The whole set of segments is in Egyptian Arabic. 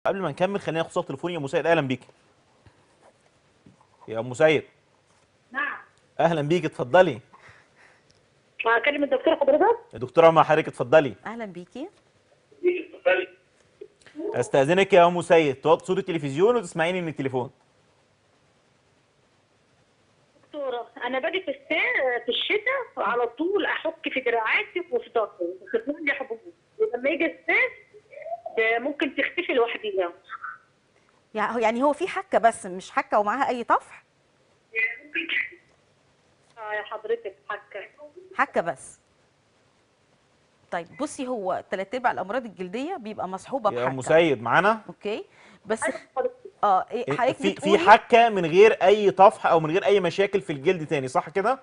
قبل ما نكمل خلينا ناخد صوت تليفوني يا ام سيد اهلا بيك يا ام سيد نعم اهلا بيك اتفضلي اكلم الدكتور حضرتك يا دكتوره مع حضرتك اتفضلي اهلا بيكي استاذنك يا ام سيد توطي صوت التلفزيون وتسمعيني من التليفون دكتوره انا باجي في الساعه في الشتاء على طول احك في دراعاتي وفي ظهري بتطلع لي حبوب ولما يجي الصيف ب- ممكن تختفي لوحديها يع- يعني هو في حكه بس مش حكه ومعاها اي طفح اه يا حضرتك حكه حكه بس طيب بصي هو ثلاث ارباع الامراض الجلديه بيبقى مصحوبه يا ام بحكه سيد معانا اوكي بس حضرتك اه إيه حضرتك في في بتقولي حكه من غير اي طفح او من غير اي مشاكل في الجلد تاني صح كده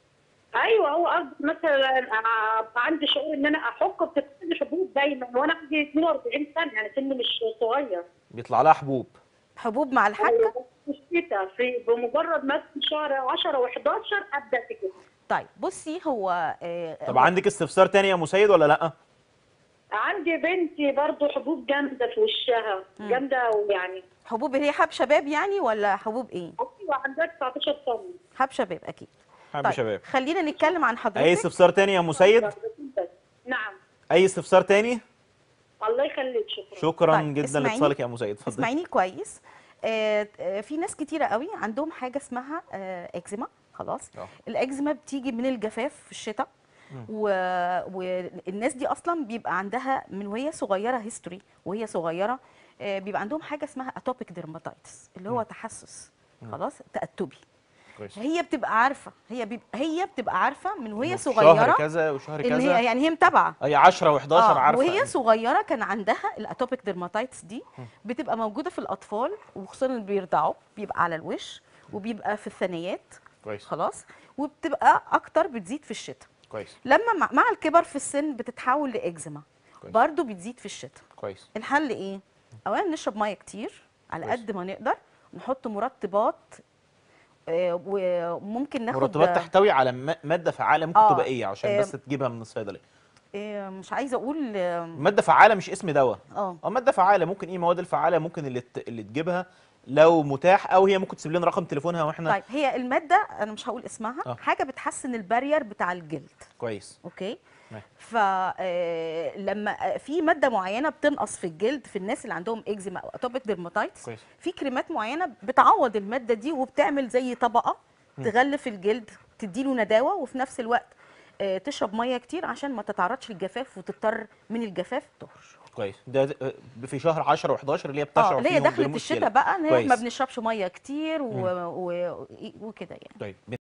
ايوه هو قصدي مثلا أنا أبقى عندي شعور ان انا احك بتطلع لي حبوب دايما وانا عندي 42 سنه يعني سني مش صغير بيطلع لها حبوب حبوب مع الحكه في الشتاء في بمجرد ما في شهر 10 و11 ابدا تجي طيب بصي هو آه طب هو- عندك استفسار تاني يا ام سيد ولا لا عندي بنتي برضو حبوب جامده في وشها جامده ويعني حبوب هي حب شباب يعني ولا حبوب ايه ايوه عندها 19 سنه حب شباب اكيد حبيبي شباب خلينا نتكلم عن اي حضرتك استفسار تاني يا ام سيد نعم اي استفسار تاني الله يخليك شكرا شكرا طيب، جدا اسمعيني. لاتصالك يا ام سيد اتفضلي اسمعيني كويس آه، آه، في ناس كتيرة قوي عندهم حاجة اسمها آه، اكزيما خلاص آه. الاكزيما بتيجي من الجفاف في الشتاء و... والناس دي اصلا بيبقى عندها من وهي صغيره هيستوري وهي صغيره آه، بيبقى عندهم حاجه اسمها اتوبيك ديرماتايتس اللي هو تحسس خلاص تأتبي كويس هي بتبقى عارفه هي بيبقى هي بتبقى عارفه من وهي شهر صغيره كذا وشهر ان كذا هي يعني هي متابعه اي 10 و11 آه، عارفه وهي صغيره كان عندها الاتوبيك ديرماتايتس دي بتبقى موجوده في الاطفال وخصوصا اللي بيرضعوا بيبقى على الوش وبيبقى في الثنيات كويس خلاص وبتبقى اكتر بتزيد في الشتاء كويس لما مع, مع الكبر في السن بتتحول لاكزيما كويس. برضو بتزيد في الشتاء كويس الحل ايه اولا نشرب ميه كتير على كويس. قد ما نقدر نحط مرطبات آه، وممكن ناخد مرطبات تحتوي على م- ماده فعاله ممكن آه، تبقى ايه عشان آه، بس تجيبها من الصيدليه آه، مش عايزه اقول اه ماده فعاله مش اسم دواء آه. اه ماده فعاله ممكن ايه المواد الفعاله ممكن اللي ت... اللي تجيبها لو متاح او هي ممكن تسيب لنا رقم تليفونها واحنا طيب هي الماده انا مش هقول اسمها آه. حاجه بتحسن البارير بتاع الجلد كويس اوكي ماشي. فلما في ماده معينه بتنقص في الجلد في الناس اللي عندهم اكزيما او اتوبيك ديرماتايتس كويس. في كريمات معينه بتعوض الماده دي وبتعمل زي طبقه تغلف الجلد تديله نداوه وفي نفس الوقت آه، تشرب ميه كتير عشان ما تتعرضش للجفاف وتضطر من الجفاف تهرش كويس ده ده- في شهر 10 و11 اللي هي بتشرب اه اللي هي فيهم دخلت بمشكلة. الشتاء بقى ان هي كويس. ما بنشربش ميه كتير و... و... وكده يعني طيب